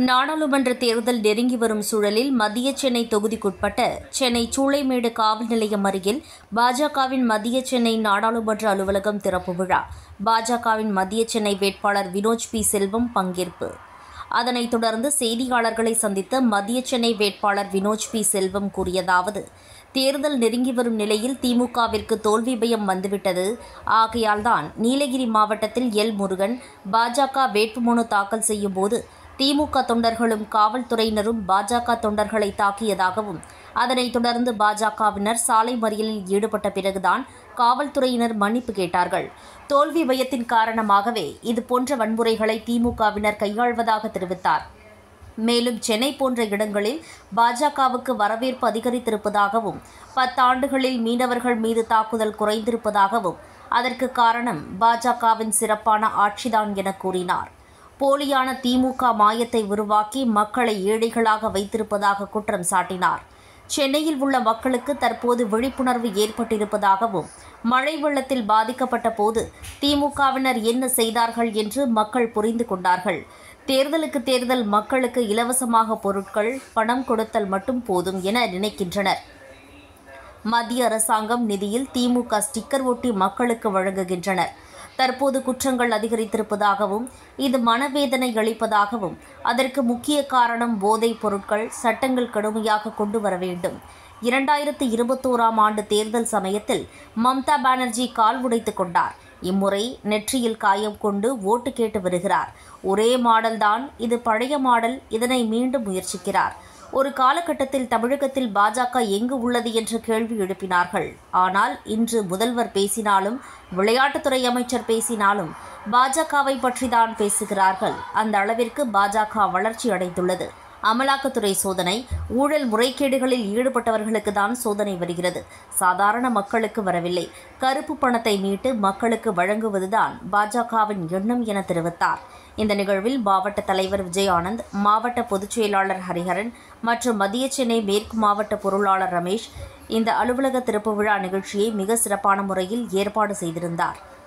நாடாளுமன்ற தேர்தல் நெருங்கி வரும் சூழலில் மத்திய சென்னை தொகுதிக்குட்பட்ட சென்னை சூளைமேடு காவல் நிலையம் அருகில் பாஜகவின் மத்திய சென்னை நாடாளுமன்ற அலுவலகம் திறப்பு விழா பாஜகவின் மத்திய சென்னை வேட்பாளர் வினோஜ் பி செல்வம் பங்கேற்பு அதனைத் தொடர்ந்து செய்தியாளர்களை சந்தித்த மத்திய சென்னை வேட்பாளர் வினோஜ் பி செல்வம் கூறியதாவது தேர்தல் நெருங்கி வரும் நிலையில் திமுகவிற்கு தோல்வி பயம் வந்துவிட்டது ஆகையால்தான் நீலகிரி மாவட்டத்தில் எல் முருகன் பாஜக வேட்புமனு தாக்கல் செய்யும் போது திமுக தொண்டர்களும் காவல்துறையினரும் பாஜக தொண்டர்களை தாக்கியதாகவும் அதனைத் தொடர்ந்து பாஜகவினர் சாலை மறியலில் ஈடுபட்ட பிறகுதான் காவல்துறையினர் மன்னிப்பு கேட்டார்கள் தோல்வி பயத்தின் காரணமாகவே இதுபோன்ற வன்முறைகளை திமுகவினர் கையாள்வதாக தெரிவித்தார் மேலும் சென்னை போன்ற இடங்களில் பாஜகவுக்கு வரவேற்பு அதிகரித்திருப்பதாகவும் பத்தாண்டுகளில் மீனவர்கள் மீது தாக்குதல் குறைந்திருப்பதாகவும் அதற்கு காரணம் பாஜகவின் சிறப்பான ஆட்சிதான் என கூறினார் போலியான திமுக மாயத்தை உருவாக்கி மக்களை ஏழைகளாக வைத்திருப்பதாக குற்றம் சாட்டினார் சென்னையில் உள்ள மக்களுக்கு தற்போது விழிப்புணர்வு ஏற்பட்டிருப்பதாகவும் மழை வெள்ளத்தில் பாதிக்கப்பட்ட போது திமுகவினர் என்ன செய்தார்கள் என்று மக்கள் புரிந்து கொண்டார்கள் தேர்தலுக்கு தேர்தல் மக்களுக்கு இலவசமாக பொருட்கள் பணம் கொடுத்தல் மட்டும் போதும் என நினைக்கின்றனர் மத்திய அரசாங்கம் நிதியில் திமுக ஸ்டிக்கர் ஒட்டி மக்களுக்கு வழங்குகின்றனர் தற்போது குற்றங்கள் அதிகரித்திருப்பதாகவும் இது மனவேதனை அளிப்பதாகவும் அதற்கு முக்கிய காரணம் போதைப் பொருட்கள் சட்டங்கள் கடுமையாக கொண்டு வர வேண்டும் இரண்டாயிரத்து இருபத்தோராம் ஆண்டு தேர்தல் சமயத்தில் மம்தா பானர்ஜி கால் உடைத்துக் கொண்டார் இம்முறை நெற்றியில் காயம் கொண்டு ஓட்டு கேட்டு வருகிறார் ஒரே மாடல்தான் இது பழைய மாடல் இதனை மீண்டும் முயற்சிக்கிறார் ஒரு காலகட்டத்தில் தமிழகத்தில் பாஜக எங்கு உள்ளது என்ற கேள்வி எழுப்பினார்கள் ஆனால் இன்று முதல்வர் பேசினாலும் விளையாட்டுத்துறை அமைச்சர் பேசினாலும் பாஜகவை பற்றிதான் பேசுகிறார்கள் அந்த அளவிற்கு பாஜக வளர்ச்சி அடைந்துள்ளது அமலாக்கத்துறை சோதனை ஊழல் முறைகேடுகளில் ஈடுபட்டவர்களுக்கு தான் சோதனை வருகிறது சாதாரண மக்களுக்கு வரவில்லை கருப்பு பணத்தை மீட்டு மக்களுக்கு வழங்குவதுதான் பாஜகவின் எண்ணம் என தெரிவித்தார் இந்த நிகழ்வில் மாவட்ட தலைவர் விஜய் ஆனந்த் மாவட்ட பொதுச் செயலாளர் ஹரிஹரன் மற்றும் மத்திய சென்னை மேற்கு மாவட்ட பொருளாளர் ரமேஷ் இந்த அலுவலக திறப்பு விழா நிகழ்ச்சியை மிக சிறப்பான முறையில் ஏற்பாடு செய்திருந்தார்